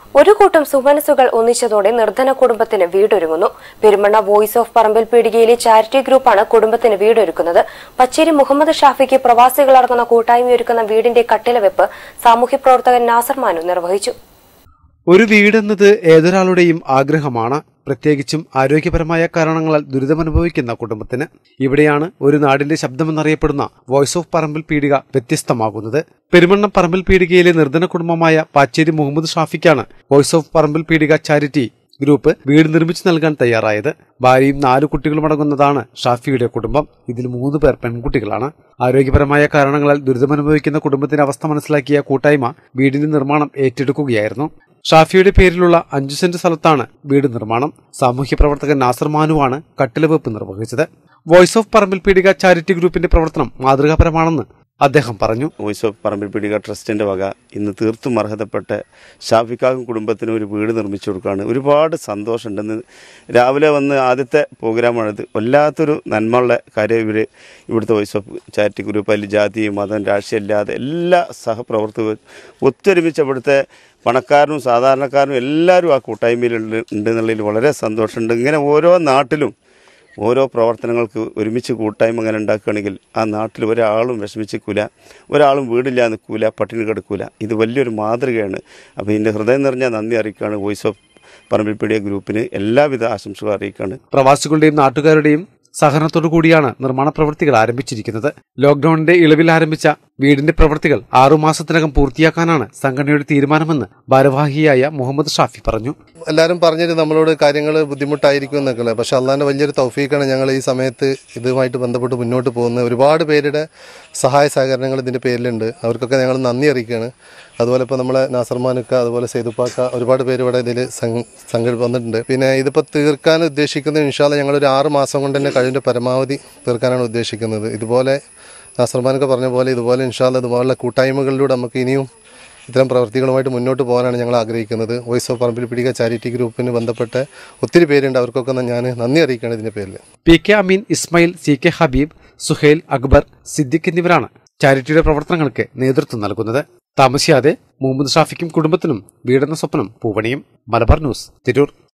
ഒരു കൂട്ടം സുമനസുകൾ ഒന്നിച്ചതോടെ നിർധന കുടുംബത്തിന് വീടൊരുങ്ങുന്നു പെരുമണ്ണ വോയിസ് ഓഫ് പറമ്പിൽ പീടികയിലെ ചാരിറ്റി ഗ്രൂപ്പാണ് കുടുംബത്തിന് വീടൊരുക്കുന്നത് പച്ചേരി മുഹമ്മദ് ഷാഫിക്ക് പ്രവാസികളടങ്ങുന്ന കൂട്ടായ്മയൊരുക്കുന്ന വീടിന്റെ കട്ടിലവെപ്പ് സാമൂഹ്യ പ്രവർത്തകൻ നാസർ മാനു നിർവഹിച്ചു ഒരു വീടെന്നത് ഏതൊരാളുടെയും ആഗ്രഹമാണ് പ്രത്യേകിച്ചും ആരോഗ്യപരമായ കാരണങ്ങളാൽ ദുരിതമനുഭവിക്കുന്ന കുടുംബത്തിന് ഇവിടെയാണ് ഒരു നാടിന്റെ ശബ്ദമെന്നറിയപ്പെടുന്ന വോയിസ് ഓഫ് പറമ്പിൽ പീടിക വ്യത്യസ്തമാകുന്നത് പെരുമണ്ണം പറമ്പിൽ പീടികയിലെ നിർധന കുടുംബമായ പാച്ചേരി മുഹമ്മദ് ഷാഫിക്കാണ് voice of Parambil Peedika charity group വീട് നിർമ്മിച്ചു നൽകാൻ തയ്യാറായത് ഭാര്യയും നാല് കുട്ടികളും അടങ്ങുന്നതാണ് ഷാഫിയുടെ കുടുംബം ഇതിൽ മൂന്ന് പേർ പെൺകുട്ടികളാണ് ആരോഗ്യപരമായ കാരണങ്ങളാൽ ദുരിതമനുഭവിക്കുന്ന കുടുംബത്തിന്റെ അവസ്ഥ മനസ്സിലാക്കിയ കൂട്ടായ്മ വീടിന്റെ നിർമ്മാണം ഏറ്റെടുക്കുകയായിരുന്നു ഷാഫിയുടെ പേരിലുള്ള അഞ്ചു സെന്റ് സ്ഥലത്താണ് വീട് നിർമ്മാണം സാമൂഹ്യ പ്രവർത്തകൻ നാസർ മാനുവാണ് കട്ടിലവെപ്പ് നിർവഹിച്ചത് voice of Parambil Peedika charity ഗ്രൂപ്പിന്റെ പ്രവർത്തനം മാതൃകാപരമാണെന്ന് അദ്ദേഹം പറഞ്ഞു വോയിസ് ഓഫ് പറമ്പിൽ പീടിക ട്രസ്റ്റിൻ്റെ വക ഇന്ന് തീർത്തും അർഹതപ്പെട്ട ഷാഫിക്കാക്കും കുടുംബത്തിന് ഒരു വീട് നിർമ്മിച്ചു കൊടുക്കുകയാണ് ഒരുപാട് സന്തോഷമുണ്ടെന്ന് രാവിലെ വന്ന് ആദ്യത്തെ പ്രോഗ്രാമാണിത് വല്ലാത്തൊരു നന്മയുള്ള കാര്യം ഇവർ ഇവിടുത്തെ വോയിസ് ഓഫ് ചാരിറ്റി ഗ്രൂപ്പ് അതിൽ ജാതി മതം രാഷ്ട്രീയം ഇല്ലാതെ എല്ലാ സഹപ്രവർത്തകരും ഒത്തൊരുമിച്ച് ഇവിടുത്തെ പണക്കാരനും സാധാരണക്കാരനും എല്ലാവരും ആ കൂട്ടായ്മയിൽ ഉണ്ട് ഉണ്ടെന്നുള്ളതിൽ വളരെ സന്തോഷമുണ്ട് ഇങ്ങനെ ഓരോ നാട്ടിലും ഓരോ പ്രവർത്തനങ്ങൾക്ക് ഒരുമിച്ച് കൂട്ടായ്മ അങ്ങനെ ഉണ്ടാക്കുകയാണെങ്കിൽ ആ നാട്ടിൽ ഒരാളും വിഷമിച്ചിക്കൂല ഒരാളും വീടില്ല നിൽക്കൂല പട്ടിണി കിടക്കൂല ഇത് വലിയൊരു മാതൃകയാണ് അപ്പോൾ ഇതിൻ്റെ ഹൃദയം നിറഞ്ഞ നന്ദി അറിയിക്കുകയാണ് വോയിസ് ഓഫ് പറമ്പിൽപ്പീടിയ ഗ്രൂപ്പിന് എല്ലാവിധ ആശംസകളും അറിയിക്കുകയാണ് പ്രവാസികളുടെയും നാട്ടുകാരുടെയും സഹകരണത്തോടു കൂടിയാണ് നിർമ്മാണ പ്രവൃത്തികൾ ആരംഭിച്ചിരിക്കുന്നത് ലോക്ഡൌണിന്റെ ഇളവിൽ ആരംഭിച്ച വീടിന്റെ പ്രവൃത്തികൾ ആറുമാസത്തിനകം പൂർത്തിയാക്കാനാണ് സംഘടനയുടെ തീരുമാനമെന്ന് ഭാരവാഹിയായ മുഹമ്മദ് ഷാഫി പറഞ്ഞു എല്ലാവരും പറഞ്ഞിട്ട് നമ്മളോട് കാര്യങ്ങൾ ബുദ്ധിമുട്ടായിരിക്കും എന്നൊക്കെ പക്ഷെ അള്ളാന്റെ വലിയൊരു തൗഫീക്കാണ് ഞങ്ങൾ ഈ സമയത്ത് ഇതുമായിട്ട് ബന്ധപ്പെട്ട് മുന്നോട്ട് പോകുന്നത് ഒരുപാട് പേരുടെ സഹായ സഹകരണങ്ങൾ ഇതിന്റെ പേരിലുണ്ട് അവർക്കൊക്കെ ഞങ്ങൾ നന്ദി അറിയിക്കുകയാണ് അതുപോലെ ഇപ്പോൾ നമ്മളെ നാസർമാനൊക്കെ അതുപോലെ സേതുപ്പാക്ക ഒരുപാട് പേര് ഇവിടെ ഇതിൽ സംഘ വന്നിട്ടുണ്ട് പിന്നെ ഇതിപ്പോൾ തീർക്കാൻ ഉദ്ദേശിക്കുന്നത് ഇൻഷാല്ല ഞങ്ങളൊരു ആറ് മാസം കൊണ്ട് തന്നെ കഴിവിൻ്റെ പരമാവധി തീർക്കാനാണ് ഉദ്ദേശിക്കുന്നത് ഇതുപോലെ നാസർമാനൊക്കെ പറഞ്ഞ പോലെ ഇതുപോലെ ഇൻഷാല്ല ഇതുപോലുള്ള കൂട്ടായ്മകളിലൂടെ നമുക്ക് ഇനിയും ഇത്തരം പ്രവർത്തികളുമായിട്ട് മുന്നോട്ട് പോകാനാണ് ഞങ്ങൾ ആഗ്രഹിക്കുന്നത് voice of Parambil Peedika charity ഗ്രൂപ്പിന് ബന്ധപ്പെട്ട് ഒത്തിരി പേരുണ്ട് അവർക്കൊക്കെ ഞാൻ നന്ദി അറിയിക്കുകയാണ് ഇതിൻ്റെ പേരിൽ P K Ameen Ismail C K Habeeb Suhail Akbar Siddique എന്നിവരാണ് ചാരിറ്റിയുടെ പ്രവർത്തനങ്ങൾക്ക് നേതൃത്വം നൽകുന്നത് താമസിയാതെ മുഹമ്മദ് ഷാഫിക്കും കുടുംബത്തിനും വീടെന്ന സ്വപ്നം പൂവണിയും മലബാർ ന്യൂസ് തിരൂർ